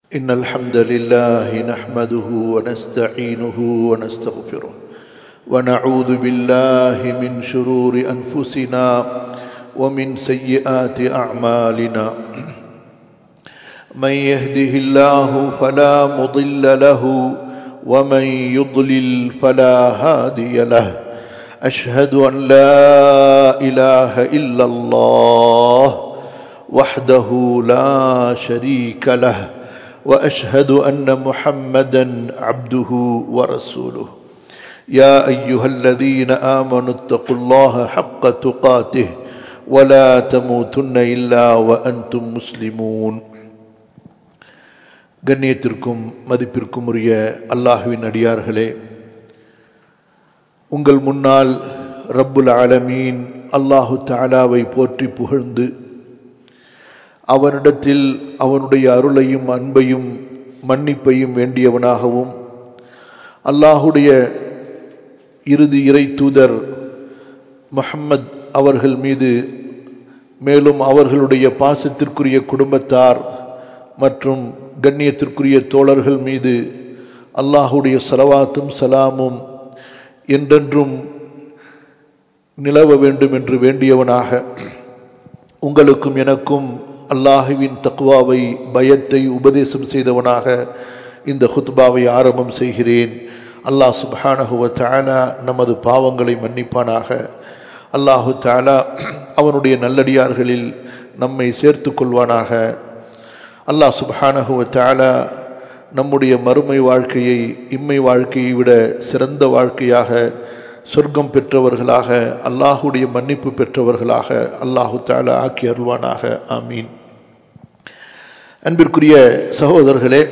إن الحمد لله نحمده ونستعينه ونستغفره ونعوذ بالله من شرور أنفسنا ومن سيئات أعمالنا من يهده الله فلا مضل له ومن يضلل فلا هادي له أشهد أن لا إله إلا الله وحده لا شريك له واشهد ان محمدا عبده ورسوله يا ايها الذين امنوا اتقوا الله حق تقاته ولا تموتن الا وانتم مسلمون கண்ணியத்திற்கும் மதிப்பிற்கும் உரிய அல்லாஹுவின் அடியார்களே உங்கள் முன்னால் ரப்புல் ஆலமீன் அல்லாஹு தாலாவை போற்றி புகழ்ந்து அவனிடத்தில் அவனுடைய அருளையும் அன்பையும் மன்னிப்பையும் வேண்டியவனாகவும் அல்லாஹுடைய இறுதி இறை தூதர் முஹம்மத் அவர்கள் மீது மேலும் அவர்களுடைய பாசத்திற்குரிய குடும்பத்தார் மற்றும் கண்ணியத்திற்குரிய தோழர்கள் மீது அல்லாஹுடைய சலவாத்தும் சலாமும் என்றென்றும் நிலவ வேண்டும் என்று வேண்டியவனாக உங்களுக்கும் எனக்கும் அல்லாஹுவின் தக்குவாவை பயத்தை உபதேசம் செய்தவனாக இந்த ஹுத்பாவை ஆரம்பம் செய்கிறேன் அல்லாஹ் சுபானஹுவ தாலா நமது பாவங்களை மன்னிப்பானாக அல்லாஹு தாலா அவனுடைய நல்லடியார்களில் நம்மை சேர்த்து கொள்வானாக அல்லாஹ் சுபானஹுவ தாலா நம்முடைய மறுமை வாழ்க்கையை இம்மை வாழ்க்கையை விட சிறந்த வாழ்க்கையாக சொர்க்கம் பெற்றவர்களாக அல்லாஹுடைய மன்னிப்பு பெற்றவர்களாக அல்லாஹு தாலா ஆக்கி அருள்வானாக ஆமீன் அன்பிற்குரிய சகோதரர்களே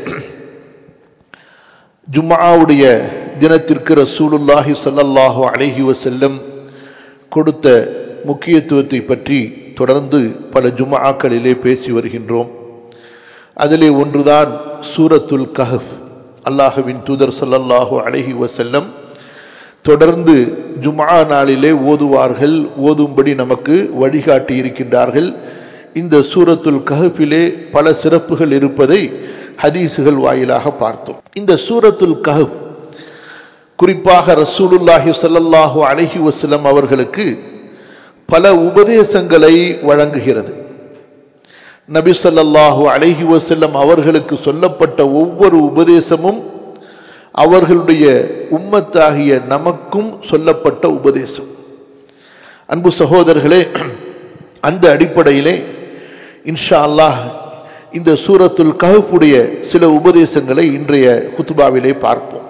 ஜும்மாவுடைய தினத்திற்கு ரசூலுல்லாஹி சல்லல்லாஹு அலஹி வசல்லம் கொடுத்த முக்கியத்துவத்தை பற்றி தொடர்ந்து பல ஜும்மாக்களிலே பேசி வருகின்றோம் அதிலே ஒன்றுதான் சூரத்துல் கஹப் அல்லாஹுவின் தூதர் சல்லல்லாஹு அலஹி வசல்லம் தொடர்ந்து ஜுமா நாளிலே ஓதுவார்கள் ஓதும்படி நமக்கு வழிகாட்டி இருக்கின்றார்கள் இந்த சூரத்துல் கஹப்பிலே பல சிறப்புகள் இருப்பதை ஹதீசுகள் வாயிலாக பார்த்தோம் இந்த சூரத்துல் கஹப் குறிப்பாக ரசூலுல்லாஹி சல்லல்லாஹு அலஹி வசலம் அவர்களுக்கு பல உபதேசங்களை வழங்குகிறது நபி சொல்லாஹு அலஹி வசல்லம் அவர்களுக்கு சொல்லப்பட்ட ஒவ்வொரு உபதேசமும் அவர்களுடைய உம்மத்தாகிய நமக்கும் சொல்லப்பட்ட உபதேசம் அன்பு சகோதரர்களே அந்த அடிப்படையிலே இன்ஷா அல்லாஹ் இந்த சூரத்துல் கஹப்புடைய சில உபதேசங்களை இன்றைய குத்துபாவிலே பார்ப்போம்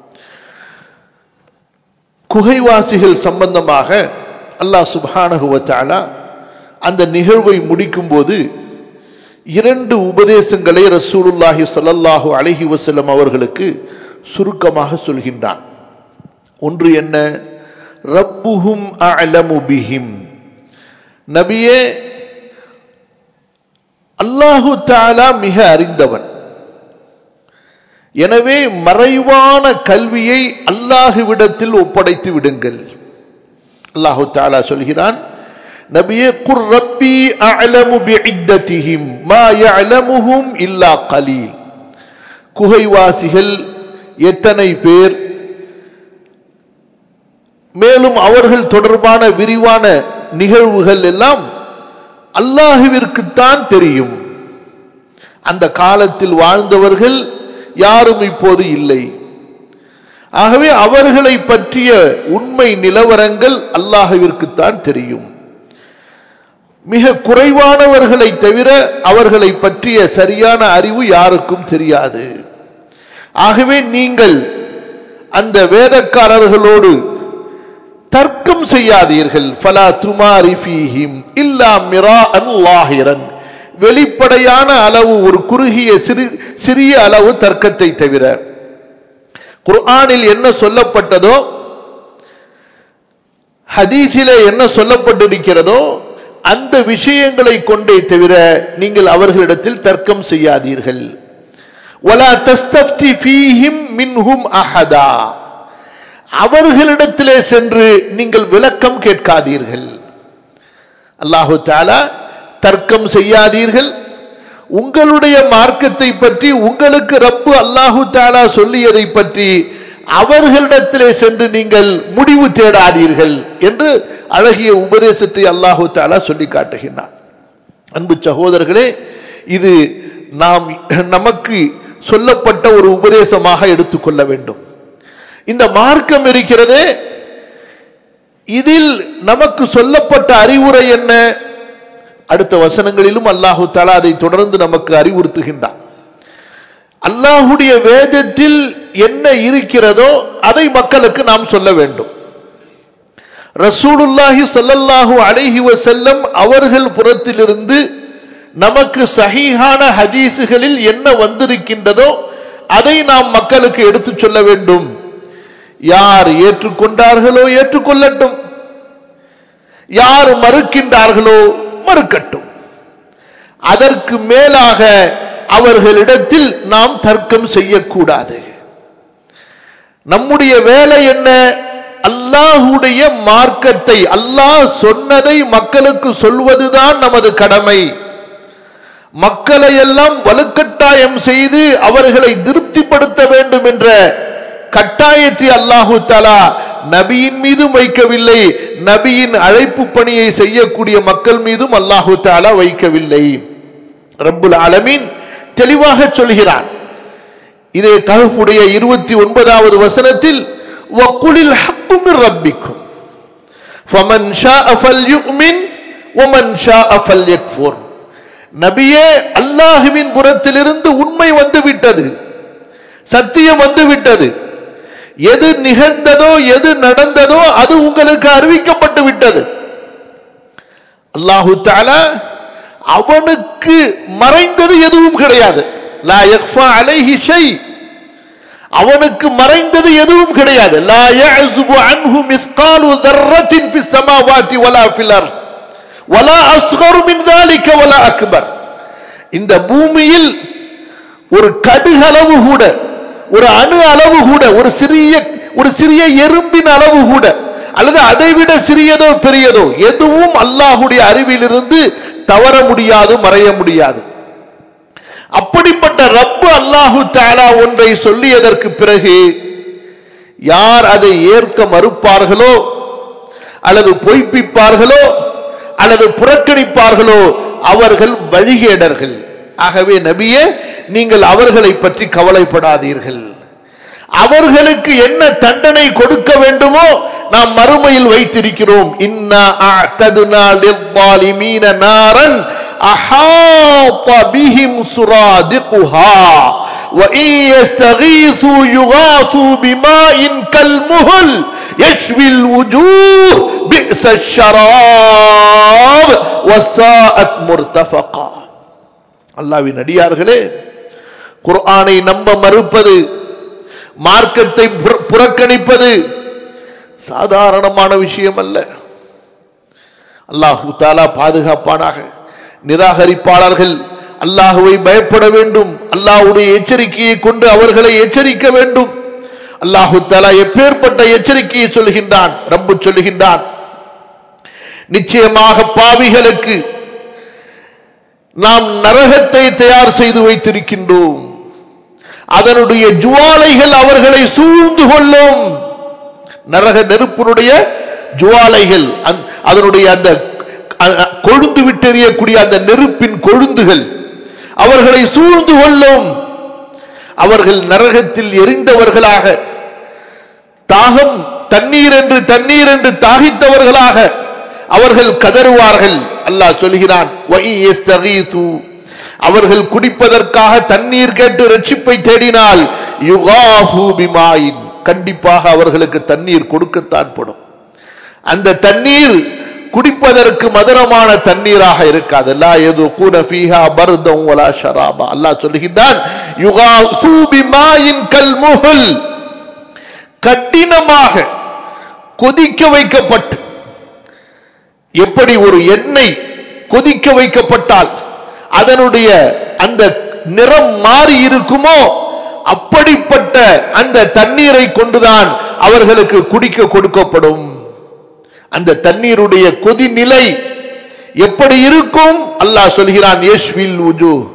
குகைவாசிகள் சம்பந்தமாக அல்லாஹ் சுபானகுவத்தாலா அந்த நிகழ்வை முடிக்கும் போது இரண்டு உபதேசங்களை ரசூலுல்லாஹி சல்லல்லாஹு அலஹி வசல்லம் அவர்களுக்கு சுருக்கமாக சொல்கின்றான் ஒன்று என்ன ரப்புஹும் அலமு பிஹிம் நபியே அல்லாஹு தாலா மிக அறிந்தவன் எனவே மறைவான கல்வியை அல்லாஹுவிடத்தில் ஒப்படைத்து விடுங்கள் அல்லாஹு தாலா சொல்கிறான் நபியே குர் ரப்பி அலமு பிஇத்ததிஹிம் மா யஅலமுஹும் இல்லா கலீல் குகைவாசிகள் எத்தனை பேர் மேலும் அவர்கள் தொடர்பான விரிவான நிகழ்வுகள் எல்லாம் அல்லாஹுவிற்குத்தான் தெரியும் அந்த காலத்தில் வாழ்ந்தவர்கள் யாரும் இப்போது இல்லை ஆகவே அவர்களை பற்றிய உண்மை நிலவரங்கள் அல்லாஹுவிற்குத்தான் தெரியும் மிக குறைவானவர்களை தவிர அவர்களை பற்றிய சரியான அறிவு யாருக்கும் தெரியாது ஆகவே நீங்கள் அந்த வேதக்காரர்களோடு தர்க்கம் செய்யாதீர்கள் ஃபலா துமாரி ஃபீஹிம் இல்லா மிரா அல்லாஹிரன் வெளிப்படையான அளவு ஒரு குறுகிய சிறு சிறிய அளவு தர்க்கத்தை தவிர குர்ஆனில் என்ன சொல்லப்பட்டதோ ஹதீஸிலே என்ன சொல்லப்பட்டிருக்கிறதோ அந்த விஷயங்களை கொண்டே தவிர நீங்கள் அவர்களிடத்தில் தர்க்கம் செய்யாதீர்கள் ولا تستفتي فيهم منهم احدا அவர்களிடத்திலே சென்று நீங்கள் விளக்கம் கேட்காதீர்கள் அல்லாஹு தாலா தர்க்கம் செய்யாதீர்கள் உங்களுடைய மார்க்கத்தை பற்றி உங்களுக்கு ரப்பு அல்லாஹு தாலா சொல்லியதை பற்றி அவர்களிடத்திலே சென்று நீங்கள் முடிவு தேடாதீர்கள் என்று அழகிய உபதேசத்தை அல்லாஹு தாலா சொல்லி காட்டுகின்றான் அன்பு சகோதரர்களே இது நாம் நமக்கு சொல்லப்பட்ட ஒரு உபதேசமாக எடுத்துக்கொள்ள வேண்டும் இந்த மார்க்கம் இருக்கிறதே இதில் நமக்கு சொல்லப்பட்ட அறிவுரை என்ன அடுத்த வசனங்களிலும் அல்லாஹு தாலா அதை தொடர்ந்து நமக்கு அறிவுறுத்துகின்றான் அல்லாஹுடைய வேதத்தில் என்ன இருக்கிறதோ அதை மக்களுக்கு நாம் சொல்ல வேண்டும் ரசூலுல்லாஹி ஸல்லல்லாஹு அலைஹி வஸல்லம் அவர்கள் புறத்திலிருந்து நமக்கு சஹீஹான ஹதீஸுகளில் என்ன வந்திருக்கின்றதோ அதை நாம் மக்களுக்கு எடுத்துச் சொல்ல வேண்டும் யார் ஏற்றுக்கொண்டார்களோ ஏற்றுக்கொள்ளட்டும் யார் மறுக்கின்றார்களோ மறுக்கட்டும் அதற்கு மேலாக அவர்களிடத்தில் நாம் தர்க்கம் செய்யக்கூடாது நம்முடைய வேலை என்ன அல்லாஹுடைய மார்க்கத்தை அல்லாஹ் சொன்னதை மக்களுக்கு சொல்வதுதான் நமது கடமை மக்களை எல்லாம் வலுக்கட்டாயம் செய்து அவர்களை திருப்திப்படுத்த வேண்டும் என்ற கட்டாயத்தை அல்லாஹு தாலா நபியின் மீதும் வைக்கவில்லை நபியின் அழைப்பு பணியை செய்யக்கூடிய மக்கள் மீதும் அல்லாஹு தாலா வைக்கவில்லை ரப்புல் ஆலமீன் தெளிவாக சொல்கிறான் இதே கஹஃபுடைய இருபத்தி ஒன்பதாவது வசனத்தில் வக்குலில் ஹக்குமிர் ரப்பிக்கும் ஃபமன் ஷாஅ ஃபல்யுமின் வமன் ஷாஅ ஃபல்யக்ஃபுர் நபியே அல்லாஹுவின் புறத்திலிருந்து உண்மை வந்து விட்டது சத்தியம் வந்து விட்டது எது நிகழ்ந்ததோ எது நடந்ததோ அது உங்களுக்கு அறிவிக்கப்பட்டு விட்டது அல்லாஹு தாலா அவனுக்கு மறைந்தது எதுவும் கிடையாது லா யக்ஃபா அலைஹி ஷை அவனுக்கு மறைந்தது எதுவும் கிடையாது லா யஅஸுபு அன்ஹு மிஸ்காலு தர்ரத்தின் ஃபிஸ் ஸமாவாதி வலா ஃபில் அர்த் வலா அஸ்கரு மின் ذلك வலா அக்பர் இந்த பூமியில் ஒரு கடுகளவு கூட ஒரு அணு அளவு கூட ஒரு சிறிய ஒரு சிறிய எறும்பின் அளவு கூட அல்லது அதைவிட சிறியதோ பெரியதோ எதுவும் அல்லாஹுடைய அறிவிலிருந்து தவற முடியாது மறைய முடியாது அப்படிப்பட்ட ரப்பு அல்லாஹு தாலா ஒன்றை சொல்லியதற்கு பிறகு யார் அதை ஏற்க மறுப்பார்களோ அல்லது பொய்ப்பிப்பார்களோ அல்லது புறக்கணிப்பார்களோ அவர்கள் வழிகேடர்கள் ஆகவே நபியே நீங்கள் அவர்களை பற்றி கவலைப்படாதீர்கள் அவர்களுக்கு என்ன தண்டனை கொடுக்க வேண்டுமோ நாம் மறுமையில் வைத்திருக்கிறோம் இன்னா அஅததுனா லில்வாலிமீன நாரன் அஹாத பிஹிம் சுராதிகுஹா وإن يستغيثوا يغاثوا بماء كالمهل يشوي الوجوه بئس الشراب وساءت مرتفقا அல்லாவின் அடியார்களே குர்ஆனை நம்ப மறுப்பது மார்க்கத்தை புற- புறக்கணிப்பது சாதாரணமான விஷயம் அல்ல அல்லாஹு தாலா பாதுகாப்பானாக நிராகரிப்பாளர்கள் அல்லாஹுவை பயப்பட வேண்டும் அல்லாஹ்வுடைய எச்சரிக்கையை கொண்டு அவர்களை எச்சரிக்க வேண்டும் அல்லாஹு தாலா எப்பேற்பட்ட எச்சரிக்கையை சொல்கின்றான் ரப்பு சொல்லுகின்றான் நிச்சயமாக பாவிகளுக்கு நாம் நரகத்தை தயார் செய்து வைத்திருக்கின்றோம் அதனுடைய ஜுவாலைகள் அவர்களை சூழ்ந்து கொள்ளும் நரக நெருப்பினுடைய ஜுவாலைகள் அந்த- அதனுடைய அந்த அ- அ- கொழுந்து விட்டெறியக்கூடிய அந்த நெருப்பின் கொழுந்துகள் அவர்களை சூழ்ந்து கொள்ளும் அவர்கள் நரகத்தில் எரிந்தவர்களாக தாகம் தண்ணீர் என்று தண்ணீர் என்று தாகித்தவர்களாக அவர்கள் கதறுவார்கள் அல்லாஹ் சொல்கிறான் "வஇ யஸ்தகீசு." அவர்கள் குடிப்பதற்காக தண்ணீர் கேட்டு ரட்சிப்பை தேடினால் யுகாஃபு பிமாயின் கண்டிப்பாக அவர்களுக்கு தண்ணீர் கொடுக்கத்தான் படும் அந்த தண்ணீர் குடிப்பதற்கு மதுரமான தண்ணீராக இருக்காது லா எது கூன ஃபீஹா பர்தம் வலா ஷராபா அல்லாஹ் சொல்லுகின்றான் யுகாஃபு பிமாயின் கல்முஹல் கடினமாக கொதிக்க வைக்கப்பட்டு எப்படி ஒரு எண்ணெய் கொதிக்க வைக்கப்பட்டால் அதனுடைய அந்த நிறம் மாறி இருக்குமோ அப்படிப்பட்ட அந்த தண்ணீரை கொண்டுதான் அவர்களுக்கு குடிக்க கொடுக்கப்படும் அந்த தண்ணீருடைய கொதிநிலை எப்படி இருக்கும் அல்லாஹ் சொல்கிறான் யஷ்வில் உஜு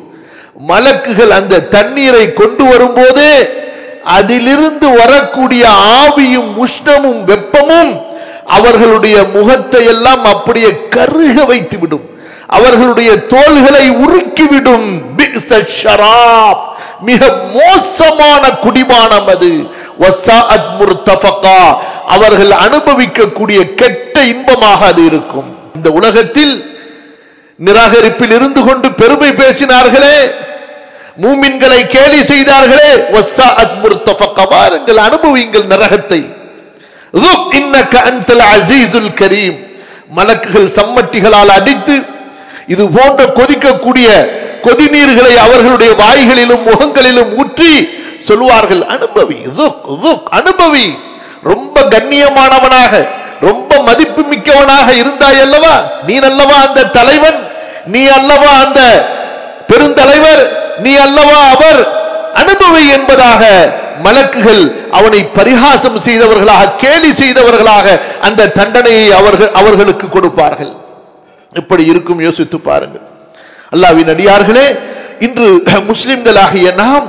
மலக்குகள் அந்த தண்ணீரை கொண்டு வரும்போதே அதிலிருந்து வரக்கூடிய ஆவியும் உஷ்ணமும் வெப்பமும் அவர்களுடைய முகத்தை எல்லாம் அப்படியே கருக வைத்து விடும் அவர்களுடைய தோள்களை உருக்கிவிடும் பி'ஸ ஷராப். மிக மோசமான குடிமானம் அது வஸாஅத் முர்தஃபகா. அவர்கள் அனுபவிக்கக்கூடிய கெட்ட இன்பமாக அது இருக்கும் இந்த உலகத்தில் நிராகரிப்பில் இருந்து கொண்டு பெருமை பேசினார்களே மூமின்களை கேலி செய்தார்களே வஸாஅத் முர்தஃபகா. வாருங்கள் அனுபவிங்கள் நரகத்தை ذُقْ إِنَّكَ أَنْتَ الْعَزِيزُ الْكَرِيمُ மலக்குகள் சம்மட்டிகளால் அடித்து இது போன்ற கொதிக்கக்கூடிய கொதிநீர்களை அவர்களுடைய வாய்களிலும் முகங்களிலும் ஊற்றி சொல்வார்கள் அனுபவி ذُقْ ذُقْ அனுபவி ரொம்ப கண்ணியமானவனாக ரொம்ப மதிப்பு மிக்கவனாக இருந்தாய் அல்லவா நீ அல்லவா அந்த தலைவன் நீ அல்லவா அந்த பெருந்தலைவர் நீ அல்லவா அவர் அனுபவி என்பதாக மலக்குகள் அவனை பரிகாசம் செய்தவர்களாக கேலி செய்தவர்களாக அந்த தண்டனையை அவர்கள் அவர்களுக்கு கொடுப்பார்கள் எப்படி இருக்கும் யோசித்து பாருங்கள் அல்லாவின் அடியார்களே இன்று முஸ்லிம்களாகிய நாம்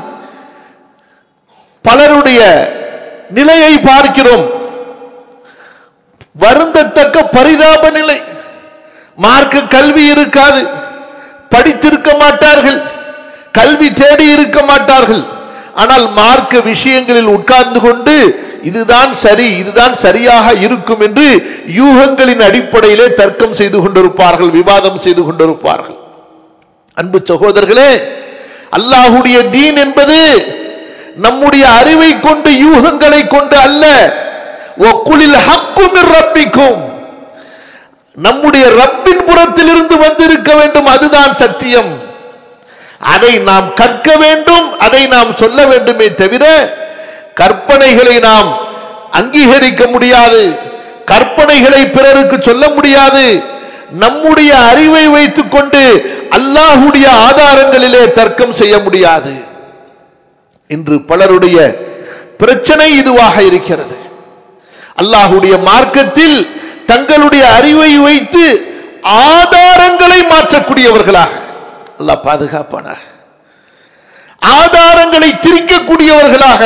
பலருடைய நிலையை பார்க்கிறோம் வருந்தத்தக்க பரிதாப நிலை மார்க்க கல்வி இருக்காது படித்திருக்க மாட்டார்கள் கல்வி தேடி இருக்க மாட்டார்கள் ஆனால் மார்க்க விஷயங்களில் உட்கார்ந்து கொண்டு இதுதான் சரி இதுதான் சரியாக இருக்கும் என்று யூகங்களின் அடிப்படையிலே தர்க்கம் செய்து கொண்டிருப்பார்கள் விவாதம் செய்து கொண்டிருப்பார்கள் அன்பு சகோதரர்களே அல்லாஹுடைய தீன் என்பது நம்முடைய அறிவை கொண்டு யூகங்களை கொண்டு அல்ல ஒக்குளில் ஹக்கும் ரப்பிக்கும் நம்முடைய ரப்பின் புறத்தில் இருந்து வந்திருக்க வேண்டும் அதுதான் சத்தியம் அதை நாம் கற்க வேண்டும் அதை நாம் சொல்ல வேண்டுமே தவிர கற்பனைகளை நாம் அங்கீகரிக்க முடியாது கற்பனைகளை பிறருக்கு சொல்ல முடியாது நம்முடைய அறிவை வைத்துக் கொண்டு அல்லாஹுடைய ஆதாரங்களிலே தர்க்கம் செய்ய முடியாது இன்று பலருடைய பிரச்சனை இதுவாக இருக்கிறது அல்லாஹுடைய மார்க்கத்தில் தங்களுடைய அறிவை வைத்து ஆதாரங்களை மாற்றக்கூடியவர்களாக அல்லாஹ் பாதுகாப்பானாக ஆதாரங்களை திரிக்கக்கூடியவர்களாக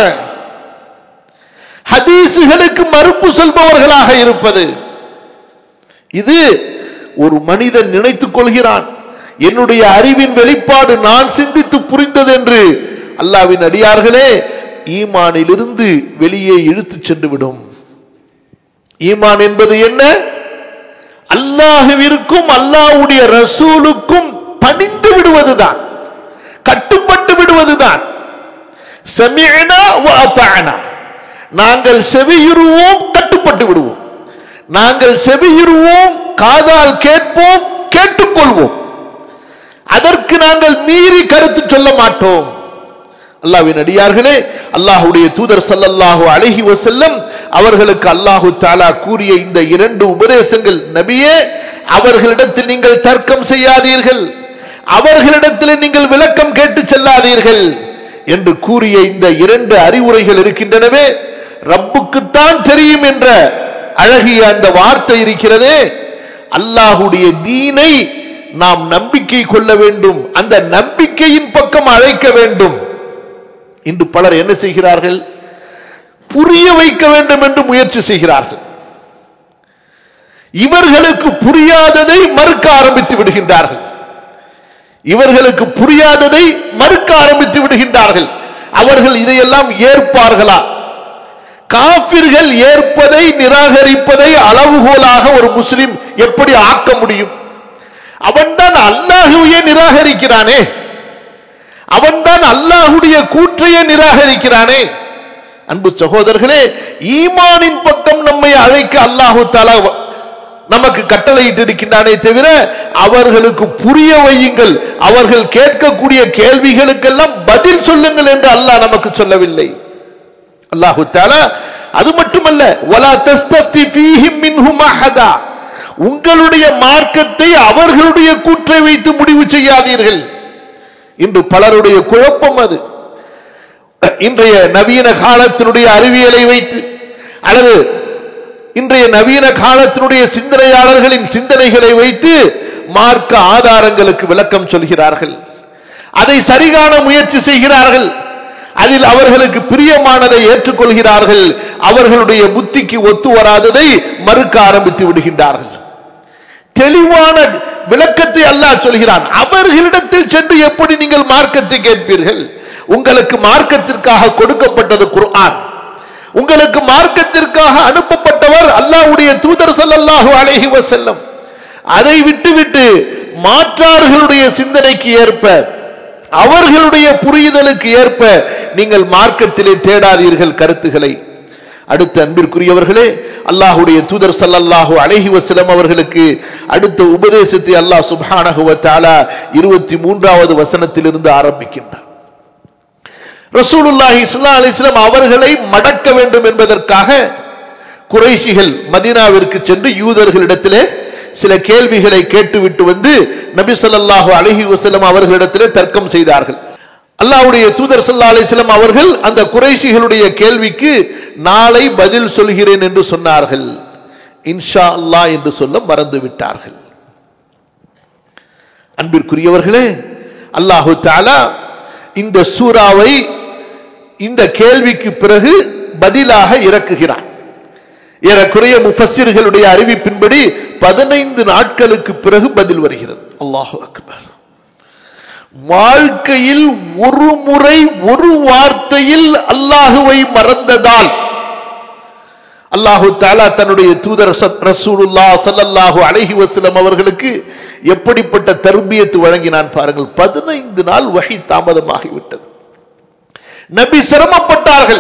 ஹதீசுகளுக்கு மறுப்பு சொல்பவர்களாக இருப்பது இது ஒரு மனிதன் நினைத்துக் கொள்கிறான் என்னுடைய அறிவின் வெளிப்பாடு நான் சிந்தித்து புரிந்தது என்று அல்லாவின் அடியார்களே ஈமானிலிருந்து வெளியே இழுத்துச் சென்று விடும் ஈமான் என்பது என்ன அல்லாஹுவிற்கும் அல்லாஹ்வுடைய ரசூலுக்கும் பணிந்து விடுவதுதான் கட்டுப்பட்டு விடுவதுதான் செமினா நாங்கள் செவியுறுவோம் கட்டுப்பட்டு விடுவோம் நாங்கள் செவியுறுவோம் காதால் கேட்போம் கேட்டுக்கொள்வோம் அதற்கு நாங்கள் மீறி கருத்து சொல்ல மாட்டோம் அல்லாவின் அடியார்களே அல்லாஹுடைய தூதர் சல்லல்லாஹு அலைஹி வஸல்லம் அவர்களுக்கு அல்லாஹு தாலா கூறிய இந்த இரண்டு உபதேசங்கள் நபியே அவர்களிடத்தில் நீங்கள் தர்க்கம் செய்யாதீர்கள் அவர்களிடத்தில் நீங்கள் விளக்கம் கேட்டு செல்லாதீர்கள் என்று கூறிய இந்த இரண்டு அறிவுரைகள் இருக்கின்றனவே ரப்புக்குத்தான் தெரியும் என்ற அழகிய அந்த வார்த்தை இருக்கிறதே அல்லாஹுடைய தீனை நாம் நம்பிக்கை கொள்ள வேண்டும் அந்த நம்பிக்கையின் பக்கம் அழைக்க வேண்டும் இன்று பலர் என்ன செய்கிறார்கள் புரிய வைக்க வேண்டும் என்று முயற்சி செய்கிறார்கள் இவர்களுக்கு புரியாததை மறுக்க ஆரம்பித்து விடுகின்றார்கள் இவர்களுக்கு புரியாததை மறுக்க ஆரம்பித்து விடுகின்றார்கள் அவர்கள் இதையெல்லாம் ஏற்பார்களா காபிர்கள் ஏற்பதை நிராகரிப்பதை அளவுகோலாக ஒரு முஸ்லிம் எப்படி ஆக்க முடியும் அவன்தான் அல்லாஹுவையே நிராகரிக்கிறானே அவன்தான் அல்லாஹுடைய கூற்றையே நிராகரிக்கிறானே அன்பு சகோதரர்களே ஈமானின் பக்கம் நம்மை அழைக்க அல்லாஹு தாலா நமக்கு கட்டளையிட்டு இருக்கின்றானே தவிர அவர்களுக்கு புரிய வையுங்கள் அவர்கள் கேட்கக்கூடிய கேள்விகளுக்கெல்லாம் பதில் சொல்லுங்கள் என்று அல்லாஹ் நமக்கு சொல்லவில்லை அல்லாஹு தாலா அது மட்டுமல்ல வலா தஸ்தஃப்தி ஃபீஹிம் மின்ஹும் அஹதா உங்களுடைய மார்க்கத்தை அவர்களுடைய கூற்றை வைத்து முடிவு செய்யாதீர்கள் இன்று பலருடைய குழப்பம் அது இன்றைய நவீன காலத்தினுடைய அறிவியலை வைத்து அல்லது இன்றைய நவீன காலத்தினுடைய சிந்தனையாளர்களின் சிந்தனைகளை வைத்து மார்க்க ஆதாரங்களுக்கு விளக்கம் சொல்கிறார்கள் அதை சரிகாண முயற்சி செய்கிறார்கள் அதில் அவர்களுக்கு பிரியமானதை ஏற்றுக்கொள்கிறார்கள் அவர்களுடைய புத்திக்கு ஒத்து வராததை மறுக்க ஆரம்பித்து விடுகின்றார்கள் தெளிவான விளக்கத்தை அல்லாஹ் சொல்கிறான் அவர்களிடத்தில் சென்று எப்படி நீங்கள் மார்க்கத்தை கேட்பீர்கள் உங்களுக்கு மார்க்கத்திற்காக கொடுக்கப்பட்டது குர்ஆன் உங்களுக்கு மார்க்கத்திற்காக அனுப்பப்பட்டவர் அல்லாஹ்வுடைய தூதர் ஸல்லல்லாஹு அலைஹி வஸல்லம் அதை விட்டுவிட்டு மாற்றார்களுடைய சிந்தனைக்கு ஏற்ப அவர்களுடைய புரிதலுக்கு ஏற்ப நீங்கள் மார்க்கத்திலே தேடாதீர்கள் கருத்துக்களை அடுத்த அன்பிற்குரியவர்களே அல்லாஹுடைய தூதர் ஸல்லல்லாஹு அலைஹி வஸல்லம் அவர்களுக்கு அடுத்த உபதேசத்தை அல்லாஹ் சுப்ஹானஹு வ தஆலா 23வது வசனத்திலிருந்து ஆரம்பிக்கின்றார் ரசூலுல்லாஹி ஸல்லல்லாஹு அலைஹி வஸல்லம் அவர்களை மடக்க வேண்டும் என்பதற்காக குறைஷிகள் மதீனாவிற்கு சென்று யூதர்களிடத்திலே சில கேள்விகளை கேட்டுவிட்டு வந்து நபி ஸல்லல்லாஹு அலைஹி வஸல்லம் அவர்களிடத்திலே தர்க்கம் செய்தார்கள் அல்லாஹ்வுடைய தூதர் ஸல்லல்லாஹு அலைஹி வஸல்லம் அவர்கள் அந்த குறைஷிகளுடைய கேள்விக்கு நாளை பதில் சொல்கிறேன் என்று சொன்னார்கள் இன்ஷா அல்லாஹ் என்று சொல்ல மறந்து விட்டார்கள் அன்பிற்குரியவர்களே அல்லாஹு தஆலா இந்த சூறாவை இந்த கேள்விக்கு பிறகு பதிலாக இறக்குகிறான் ஏறக்குறைய முஃபஸ்ஸிர்களுடைய அறிவிப்பின்படி பதினைந்து நாட்களுக்கு பிறகு பதில் வருகிறது அல்லாஹு அக்பர் வாழ்க்கையில் ஒரு முறை ஒரு வார்த்தையில் அல்லாஹுவை மறந்ததால் அல்லாஹு தாலா தன்னுடைய தூதர் சத்- ரசூலுல்லாஹ் ஸல்லல்லாஹு அலைஹி வஸல்லம் அவர்களுக்கு எப்படிப்பட்ட தர்பியத்து வழங்கினான் பாருங்கள் பதினைந்து நாள் வகை தாமதமாகிவிட்டது நபி சிரமப்பட்டார்கள்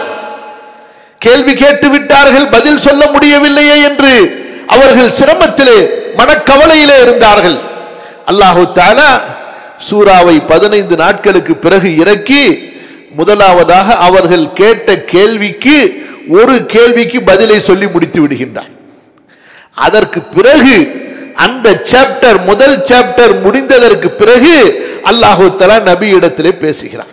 கேள்வி கேட்டு விட்டார்கள் பதில் சொல்ல முடியவில்லையே என்று அவர்கள் சிரமத்திலே மனக்கவலையிலே இருந்தார்கள் அல்லாஹு தாலா சூறாவை பதினைந்து நாட்களுக்கு பிறகு இறக்கி முதலாவதாக அவர்கள் கேட்ட கேள்விக்கு ஒரு கேள்விக்கு பதிலை சொல்லி முடித்து விடுகின்றார் அதற்கு பிறகு அந்த சாப்டர் முதல் சாப்டர் முடிந்ததற்கு பிறகு அல்லாஹு தலா நபியிடத்திலே பேசுகிறான்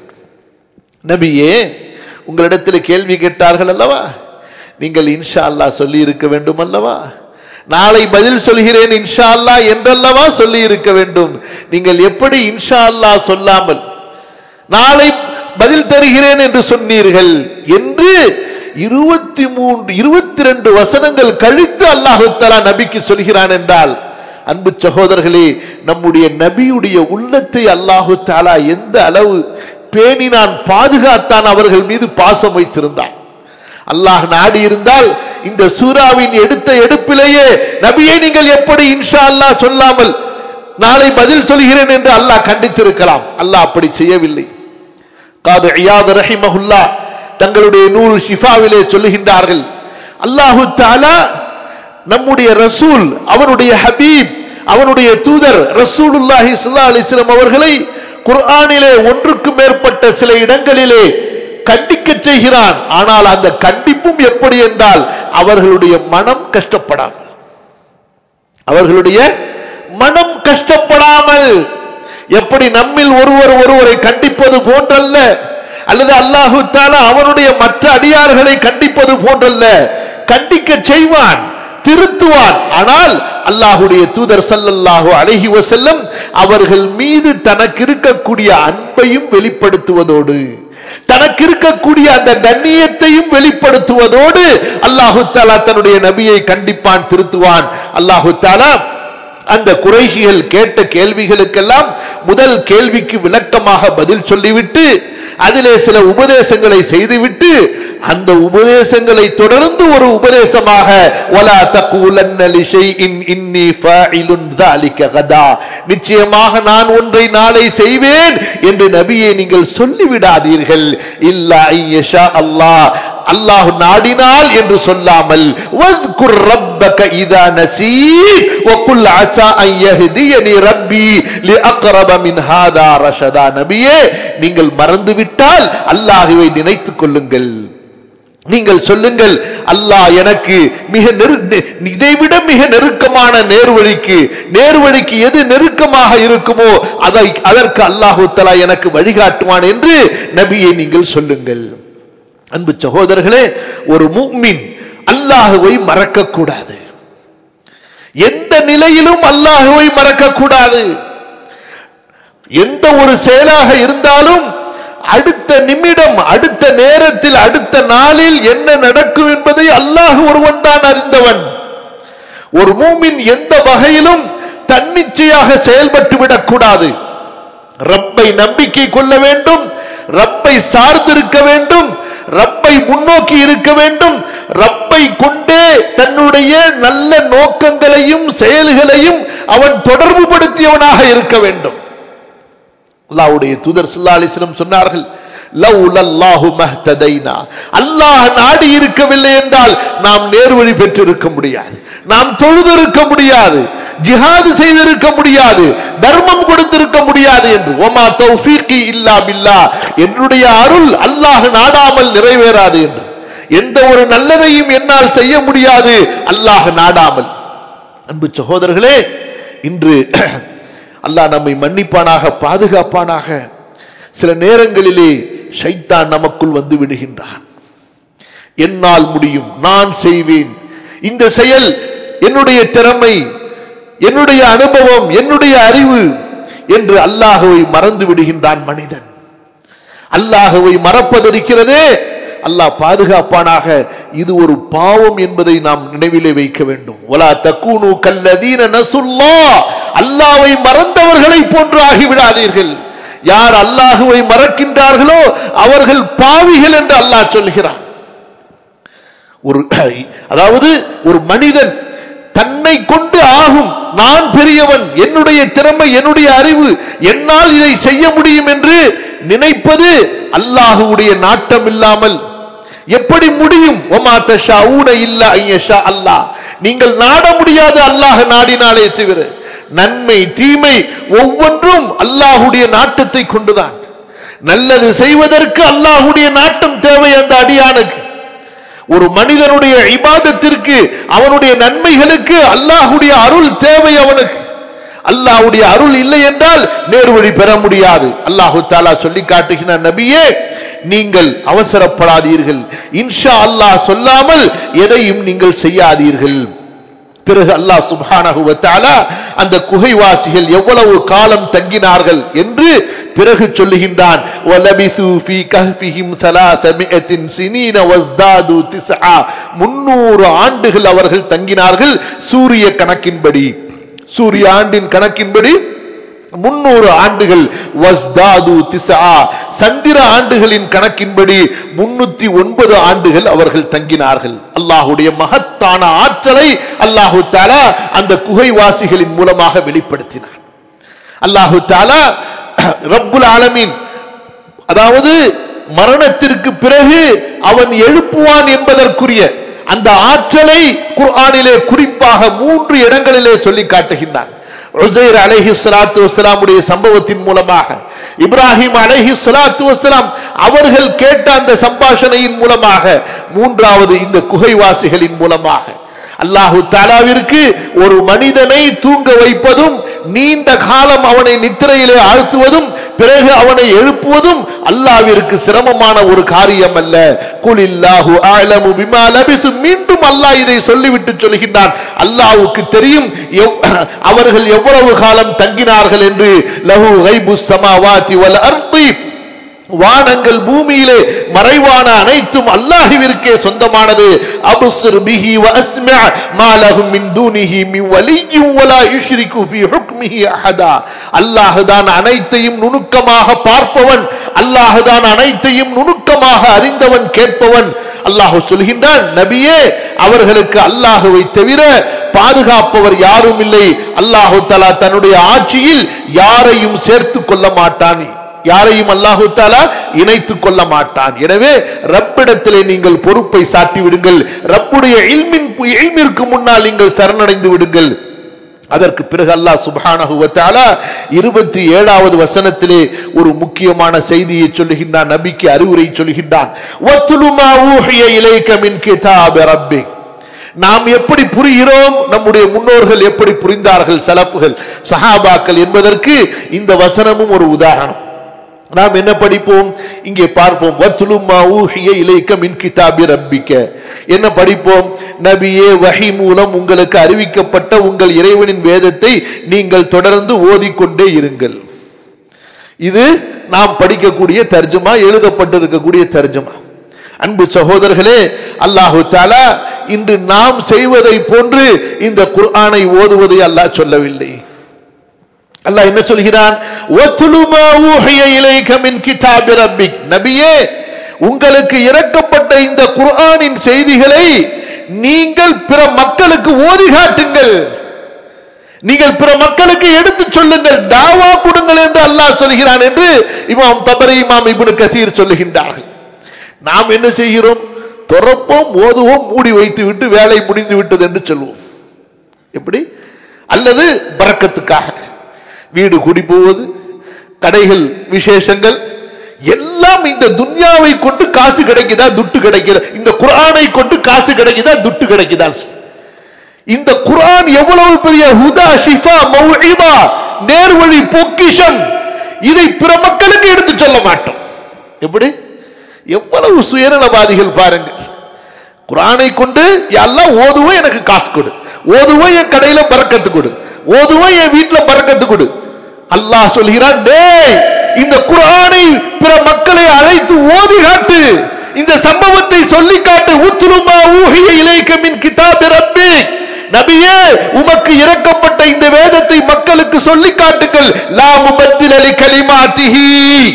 நபியே உங்களிடத்தில் கேள்வி கேட்டார்கள் அல்லவா நீங்கள் இன்ஷா அல்லாஹ் சொல்லி இருக்க வேண்டும் அல்லவா நாளை பதில் சொல்கிறேன் இன்ஷா அல்லாஹ் என்றல்லவா சொல்லி இருக்க வேண்டும் நீங்கள் எப்படி இன்ஷா அல்லாஹ் சொல்லாமல் நாளை பதில் தருகிறேன் என்று சொன்னீர்கள் என்று இருபத்தி மூன்று இருபத்தி ரெண்டு வசனங்கள் கழித்து அல்லாஹு தலா நபிக்கு சொல்கிறான் என்றால் அன்பு சகோதரர்களே நம்முடைய நபியுடைய உள்ளத்தை அல்லாஹு தாலா எந்த அளவு பேணினான் பாதுகாத்தான் அவர்கள் மீது பாசம் வைத்திருந்தான் அல்லாஹ் நாடி இருந்தால் இந்த சூறாவின் எடுத்த எடுப்பிலேயே நபியை நீங்கள் எப்படி இன்ஷா அல்லாஹ் சொல்லாமல் நாளை பதில் சொல்கிறேன் என்று அல்லாஹ் கண்டித்திருக்கலாம் அல்லாஹ் அப்படி செய்யவில்லை காது ஐயாத் ரஹிமஹுல்லா தங்களுடைய நூல் ஷிஃபாவிலே சொல்லுகின்றார்கள் அல்லாஹு தாலா நம்முடைய ரசூல் அவனுடைய ஹபீப் அவனுடைய தூதர் ரசூலுல்லாஹி ஸல்லல்லாஹு அலைஹி வஸல்லம் அவர்களை குர்ஆனிலே ஒன்றுக்கு மேற்பட்ட சில இடங்களிலே கண்டிக்க செய்கிறான் ஆனால் அந்த கண்டிப்பும் எப்படி என்றால் அவர்களுடைய மனம் கஷ்டப்படாமல் அவர்களுடைய மனம் கஷ்டப்படாமல் எப்படி நம்மில் ஒருவர் ஒருவரை கண்டிப்பது போன்றல்ல அல்லது அல்லாஹு தாலா அவனுடைய மற்ற அடியார்களை கண்டிப்பது போன்றல்ல கண்டிக்க செய்வான் திருத்துவான் ஆனால் அல்லாஹுடைய தூதர் ஸல்லல்லாஹு அலைஹி வஸல்லம் அவர்கள் மீது தனக்கு இருக்கக்கூடிய அன்பையும் வெளிப்படுத்துவதோடு தனக்கு இருக்கக்கூடிய அந்த கண்ணியத்தையும் வெளிப்படுத்துவதோடு அல்லாஹு தாலா தன்னுடைய நபியை கண்டிப்பான் திருத்துவான் அல்லாஹு தாலா அந்த குறைஷிகள் கேட்ட கேள்விகளுக்கெல்லாம் முதல் கேள்விக்கு விளக்கமாக பதில் சொல்லிவிட்டு அதிலே சில உபதேசங்களை செய்துவிட்டு அந்த உபதேசங்களை தொடர்ந்து ஒரு உபதேசமாக வலா தக்கூலன்ன லிஷைஇன் இன்னி ஃபாயிலுன் ذلك غدا நிச்சயமாக நான் ஒன்றை நாளை செய்வேன் என்று நபியை நீங்கள் சொல்லிவிடாதீர்கள் இல்லா ஐயஷா அல்லாஹ் அல்லாஹ் நாடினால் என்று சொல்லாமல் வஸ்குர் ரப்பக இதா நசீத் வகுல் அஸா அன் யஹ்தியனி ரப்பி லிஅக்ரப மின் ஹாதா ரஷதா நபியே நீங்கள் மறந்துவிட்டால் அல்லாஹ்வை நினைத்துக் கொள்ளுங்கள் நீங்கள் சொல்லுங்கள் அல்லாஹ் எனக்கு மிக நெரு இதைவிட மிக நெருக்கமான நேர்வழிக்கு நேர்வழிக்கு எது நெருக்கமாக இருக்குமோ அதை அதற்கு அல்லாஹு தலா எனக்கு வழிகாட்டுவான் என்று நபியை நீங்கள் சொல்லுங்கள் அன்பு சகோதரர்களே ஒரு முக்மின் அல்லாஹுவை மறக்க கூடாது எந்த நிலையிலும் அல்லாஹுவை மறக்க கூடாது எந்த ஒரு செயலாக இருந்தாலும் அடுத்த நிமிடம் அடுத்த நேரத்தில் அடுத்த நாளில் என்ன நடக்கும் என்பதை அல்லாஹ் ஒருவன் தான் அறிந்தவன் ஒரு மூமின் எந்த வகையிலும் தன்னிச்சையாக செயல்பட்டு விடக்கூடாது ரப்பை நம்பிக்கை கொள்ள வேண்டும் ரப்பை சார்ந்திருக்க வேண்டும் ரப்பை முன்னோக்கி இருக்க வேண்டும் ரப்பை கொண்டே தன்னுடைய நல்ல நோக்கங்களையும் செயல்களையும் அவன் தொடர்பு படுத்தியவனாக இருக்க வேண்டும் அல்லாஹ்வுடைய தூதர் ஸல்லல்லாஹு அலைஹி வஸல்லம் சொன்னார்கள் லவ்லல்லாஹு மஹ்ததைனா அல்லாஹ் நாடி இருக்கவில்லை என்றால் நாம் நேர்வழி பெற்றிருக்க முடியாது நாம் தொழுதிருக்க முடியாது ஜிஹாது செய்திருக்க முடியாது தர்மம் கொடுத்திருக்க முடியாது என்று ஒமா தௌஃபீகி இல்லா பில்லா என்னுடைய அருள் அல்லாஹ் நாடாமல் நிறைவேறாது என்று எந்த ஒரு நல்லதையும் என்னால் செய்ய முடியாது அல்லாஹ் நாடாமல் அன்பு சகோதரர்களே இன்று அல்லாஹ் நம்மை மன்னிப்பானாக பாதுகாப்பானாக சில நேரங்களிலே ஷைத்தான் நமக்குள் வந்து விடுகின்றான் என்னால் முடியும் நான் செய்வேன் இந்த செயல் என்னுடைய திறமை என்னுடைய அனுபவம் என்னுடைய அறிவு என்று அல்லாஹுவை மறந்து விடுகின்றான் மனிதன் அல்லாஹுவை மறப்பதற்கிறதே அல்லாஹ் பாதுகாப்பானாக இது ஒரு பாவம் என்பதை நாம் நினைவிலே வைக்க வேண்டும் வலா தக்கூனு கல்லதீன நசுல்லா அல்லாஹ்வை மறந்தவர்களை போன்று ஆகிவிடாதீர்கள் யார் அல்லாஹுவை மறக்கின்றார்களோ அவர்கள் பாவிகள் என்று அல்லாஹ் சொல்கிறான் ஒரு அதாவது ஒரு மனிதன் தன்னை கொண்டு ஆகும் நான் பெரியவன் என்னுடைய திறமை என்னுடைய அறிவு என்னால் இதை செய்ய முடியும் என்று நினைப்பது அல்லாஹுடைய நாட்டம் இல்லாமல் எப்படி முடியும் ஒமா தஷாஊன இல்ல ஐயஷா அல்லாஹ் நீங்கள் நாட முடியாது அல்லாஹ் நாடினாலே தவிர நன்மை தீமை ஒவ்வொன்றும் அல்லாஹுடைய நாட்டத்தை கொண்டுதான் நல்லது செய்வதற்கு அல்லாஹுடைய நாட்டம் தேவை அந்த அடியானுக்கு ஒரு மனிதனுடைய இபாதத்திற்கு அவனுடைய நன்மைகளுக்கு அல்லாஹுடைய அருள் தேவை அவனுக்கு அல்லாஹுடைய அருள் இல்லை என்றால் நேர்வழி பெற முடியாது அல்லாஹு தாலா சொல்லி காட்டுகிற நபியே நீங்கள் அவசரப்படாதீர்கள் இன்ஷா அல்லாஹ் சொல்லாமல் எதையும் நீங்கள் செய்யாதீர்கள் பிறகு அல்லாஹ் சுப்ஹானஹு வ தஆலா அந்த குகைவாசிகள் எவ்வளவு காலம் தங்கினார்கள் என்று பிறகு சொல்லுகின்றான் வலபிசு ஃபீ கஹ்ஃபிஹிம் ஸலாஸமிஅத்தின் சினீன வஸ்தாது திஸ்ஆ 300 ஆண்டுகள் அவர்கள் தங்கினார்கள் சூரிய கணக்கின்படி சூரிய ஆண்டின் கணக்கின்படி முன்னூறு ஆண்டுகள் வஸ்தாது திசா சந்திர ஆண்டுகளின் கணக்கின்படி முன்னூத்தி ஒன்பது ஆண்டுகள் அவர்கள் தங்கினார்கள் அல்லாஹுடைய மகத்தான ஆற்றலை அல்லாஹு தாலா அந்த குகைவாசிகளின் மூலமாக வெளிப்படுத்தினார் அல்லாஹு தாலா ரப்புல் ஆலமீன் அதாவது மரணத்திற்கு பிறகு அவன் எழுப்புவான் என்பதற்குரிய அந்த ஆற்றலை குர்ஆனிலே குறிப்பாக மூன்று இடங்களிலே சொல்லி காட்டுகின்றான் உசைர் அலைஹி ஸலாத்து வஸலாமுடைய சம்பவத்தின் மூலமாக இப்ராஹிம் அலைஹி ஸலாத்து வஸலாம் அவர்கள் கேட்ட அந்த சம்பாஷணையின் மூலமாக மூன்றாவது இந்த குகைவாசிகளின் மூலமாக அல்லாஹு தாலாவிற்கு ஒரு மனிதனை தூங்க வைப்பதும் நீண்ட காலம் அவனை நித்திரையிலே ஆழ்த்துவதும் பிறகு அவனை எழுப்புவதும் அல்லாவிற்கு சிரமமான ஒரு காரியம் அல்ல குலில்லாஹு அலமு பிமா லபிசு மீண்டும் அல்லாஹ் இதை சொல்லிவிட்டு சொல்கின்றான் அல்லாஹ்வுக்கு தெரியும் எவ்- அவர்கள் எவ்வளவு காலம் தங்கினார்கள் என்று லஹு கைபு சமாவாதி வல் அர்தி வானங்கள் பூமியிலே மறைவான அனைத்தும் அல்லாஹ்விற்கே சொந்தமானது அபுஸ்ர் பிஹி வ அஸ்மா மா லஹும் மின் தூனிஹி மின் வலிய்யும் வலா யுஷ்ரிகு ஃபீ ஹுக்மிஹி அஹதா அல்லாஹ் தான் அனைத்தையும் நுணுக்கமாக பார்ப்பவன் அல்லாஹ் தான் அனைத்தையும் நுணுக்கமாக அறிந்தவன் கேட்பவன் அல்லாஹ் சொல்கின்றான் நபியே அவர்களுக்கு அல்லாஹுவை தவிர பாதுகாப்பவர் யாரும் இல்லை அல்லாஹு தஆலா தன்னுடைய ஆட்சியில் யாரையும் சேர்த்துக் கொள்ள மாட்டான் யாரையும் அல்லாஹு தாலா இணைத்துக் கொள்ள மாட்டான் எனவே ரப்பிடத்திலே நீங்கள் பொறுப்பை சாட்டி விடுங்கள் ரப்புடைய இல்மின் இல்மிற்கு முன்னால் நீங்கள் சரணடைந்து விடுங்கள் அதற்கு பிறகு அல்லாஹ் சுப்ஹானஹு வ தஆலா இருபத்தி ஏழாவது வசனத்திலே ஒரு முக்கியமான செய்தியை சொல்லுகின்றான் நபிக்கு அறிவுரை சொல்லுகின்றான் வத்துலு மா ஊஹிய இலைக்க மின் கிதாபி ரப்பிக் நாம் எப்படி புரிகிறோம் நம்முடைய முன்னோர்கள் எப்படி புரிந்தார்கள் சலப்புகள் சஹாபாக்கள் என்பதற்கு இந்த வசனமும் ஒரு உதாரணம் நாம் என்ன படிப்போம் இங்கே பார்ப்போம் வத்துலுமா ஊஹிய இலைக்க மின் கிதாபி ரப்பிக்க என்ன படிப்போம் நபியே வஹி மூலம் உங்களுக்கு அறிவிக்கப்பட்ட உங்கள் இறைவனின் வேதத்தை நீங்கள் தொடர்ந்து ஓதிக்கொண்டே இருங்கள் இது நாம் படிக்கக்கூடிய தர்ஜுமா எழுதப்பட்டிருக்கக்கூடிய தர்ஜுமா அன்பு சகோதரர்களே அல்லாஹு தாலா இன்று நாம் செய்வதை போன்று இந்த குர்ஆனை ஓதுவதை அல்லாஹ் சொல்லவில்லை அல்லாஹ் என்ன சொல்கிறான் "வத்லுமா ஊஹிய இலைக மின் கிதாபி ரப்பிக்." நபியே உங்களுக்கு இறக்கப்பட்ட இந்த குர்ஆனின் செய்திகளை நீங்கள் பிற மக்களுக்கு ஓதி காட்டுங்கள் நீங்கள் பிற மக்களுக்கு எடுத்துச் சொல்லுங்கள் தாவா கொடுங்கள் என்று அல்லாஹ் சொல்கிறான் என்று இமாம் தபரி இமாம் இப்னு கசீர் சொல்லுகின்றார்கள் நாம் என்ன செய்கிறோம் துறப்போம் ஓதுவோம் மூடி வைத்து விட்டு வேலை முடிந்து விட்டது என்று சொல்வோம் எப்படி அல்லது பறக்கத்துக்காக வீடு குடி போவது கடைகள் விசேஷங்கள் எல்லாம் இந்த துன்யாவை கொண்டு காசு கிடைக்குதா துட்டு கிடைக்குதா இந்த குர்ஆனை கொண்டு காசு கிடைக்குதா துட்டு கிடைக்குதா இந்த குர்ஆன் எவ்வளவு பெரிய ஹுதா ஷிஃபா மௌஇபா நேர்வழி பொக்கிஷம் இதை பிற மக்களுக்கு எடுத்து சொல்ல மாட்டோம் எப்படி எவ்வளவு சுயநலவாதிகள் பாருங்கள் குரானை கொண்டு எல்லாம் ஓதுவோம் எனக்கு காசு கொடு ஓதுவோம் என் கடையில பறக்கத்து கொடு ஓதுவோம் என் வீட்டுல பறக்கத்து கொடு அல்லாஹ் சொல்கிறான் டேய் இந்த குரானை பிற மக்களை அழைத்து ஓதி காட்டு இந்த சம்பவத்தை சொல்லி காட்டு உத்துலுமா ஊகிய இலைக்க மின் கிதாபி ரப்பிக் நபியே உமக்கு இறக்கப்பட்ட இந்த வேதத்தை மக்களுக்கு சொல்லி காட்டுங்கள் லா முபத்தில லி கலிமாத்திஹி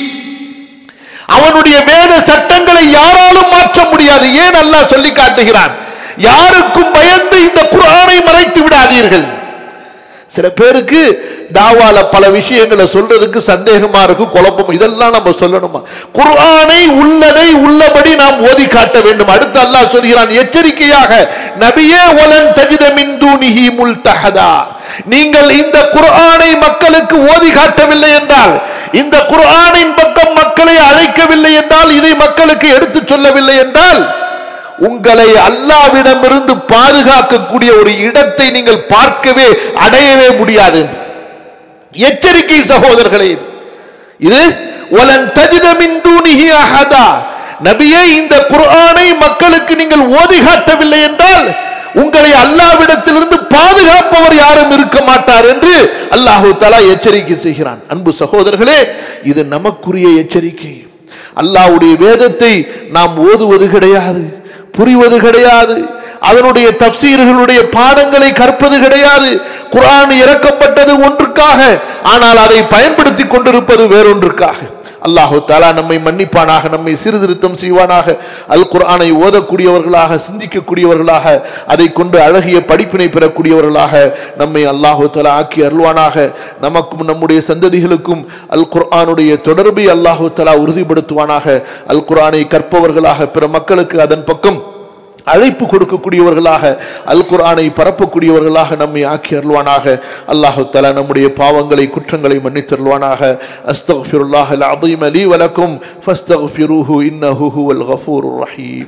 அவனுடைய வேத சட்டங்களை யாராலும் மாற்ற முடியாது ஏன் அல்லாஹ் சொல்லி காட்டுகிறான் யாருக்கும் பயந்து இந்த குர்ஆனை மறைத்து விடாதீர்கள் சில பேருக்கு தாவால பல விஷயங்களை சொல்றதுக்கு சந்தேகமா இருக்கு குழப்பம் இதெல்லாம் நம்ம சொல்லணுமா குர்ஆனை உள்ளதை உள்ளபடி நாம் ஓதி காட்ட வேண்டும் அடுத்து அல்லாஹ் சொல்கிறான் எச்சரிக்கையாக நபியே ஒலன் தஜித மின் தூனிஹி முல்தஹதா நீங்கள் இந்த குர்ஆனை மக்களுக்கு ஓதி காட்டவில்லை என்றால் இந்த குர்ஆனின் பக்கம் மக்களை அழைக்கவில்லை என்றால் இதை மக்களுக்கு எடுத்துச் சொல்லவில்லை என்றால் உங்களை அல்லாவிடமிருந்து பாதுகாக்கக்கூடிய ஒரு இடத்தை நீங்கள் பார்க்கவே அடையவே முடியாது எச்சரிக்கை சகோதரர்களே இது. இது ஒலன் தஜிதமின் தூணிஹி அஹதா நபியே இந்த குர்ஆனை மக்களுக்கு நீங்கள் ஓதி காட்டவில்லை என்றால் உங்களை அல்லாவிடத்திலிருந்து பாதுகாப்பவர் யாரும் இருக்க மாட்டார் என்று அல்லாஹு தலா எச்சரிக்கை செய்கிறான் அன்பு சகோதரர்களே இது நமக்குரிய எச்சரிக்கை அல்லாஹ்வுடைய வேதத்தை நாம் ஓதுவது கிடையாது புரிவது கிடையாது அதனுடைய தப்சீர்களுடைய பாடங்களை கற்பது கிடையாது குர்ஆன் இறக்கப்பட்டது ஒன்றுக்காக ஆனால் அதை பயன்படுத்தி கொண்டிருப்பது வேறொன்றுக்காக அல்லாஹு தாலா நம்மை மன்னிப்பானாக நம்மை சீர்திருத்தம் செய்வானாக அல் குர்ஆனை ஓதக்கூடியவர்களாக சிந்திக்கக்கூடியவர்களாக அதை கொண்டு அழகிய படிப்பினை பெறக்கூடியவர்களாக நம்மை அல்லாஹு தாலா ஆக்கி அருள்வானாக நமக்கும் நம்முடைய சந்ததிகளுக்கும் அல் குர்ஆனுடைய தொடர்பை அல்லாஹு தாலா உறுதிப்படுத்துவானாக அல் குர்ஆனை கற்பவர்களாக பிற மக்களுக்கு அதன் பக்கம் அழைப்பு கொடுக்கக்கூடியவர்களாக அல் குர்ஆனை பரப்பக்கூடியவர்களாக நம்மை ஆக்கி அருள்வானாக அல்லாஹு தலா நம்முடைய பாவங்களை குற்றங்களை மன்னித்தருள்வானாக அஸ்தக்ஃபிருல்லாஹ் அல் அதீம் லீ வலக்கும் ஃபஸ்தக்ஃபிருஹு இன்னஹு ஹுவல் கஃபூருர் ரஹீம்